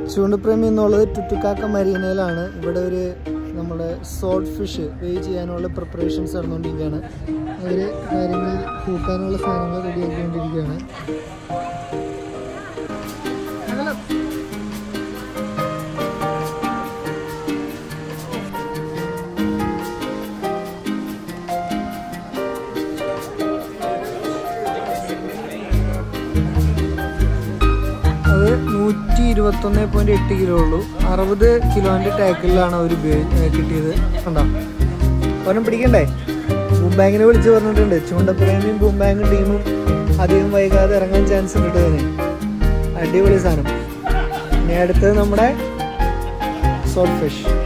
ചൂണ്ടപ്രേമി എന്നുള്ളത് ടുറ്റുക്കാക്ക മരീനയിലാണ് ഇവിടെ ഒരു നമ്മുടെ സോൾട്ട് ഫിഷ് പേ ചെയ്യാനുള്ള പ്രിപ്പറേഷൻസ് നടന്നുകൊണ്ടിരിക്കുകയാണ് അവർ കാര്യങ്ങൾ കൂട്ടാനുള്ള സാധനങ്ങൾ റെഡിയാക്കിക്കൊണ്ടിരിക്കുകയാണ് അത് നൂറ്റി ഇരുപത്തൊന്ന് പോയിന്റ് എട്ട് കിലോ ഉള്ളൂ അറുപത് കിലോന്റെ ടാക്കിലാണ് അവർ കിട്ടിയത് കണ്ടോ ഒരെണ്ണം പിടിക്കണ്ടേ ബൂംബാങ്ങിനെ വിളിച്ച് പറഞ്ഞിട്ടുണ്ട് ചൂണ്ടപ്രേമിയും ബൂംബാങ്ങും ടീമും അധികം വൈകാതെ ഇറങ്ങാൻ ചാൻസ് ഉണ്ട് അതിന് അടിപൊളി സാധനം ഇനി അടുത്തത് നമ്മുടെ സോൾട്ട് ഫിഷ്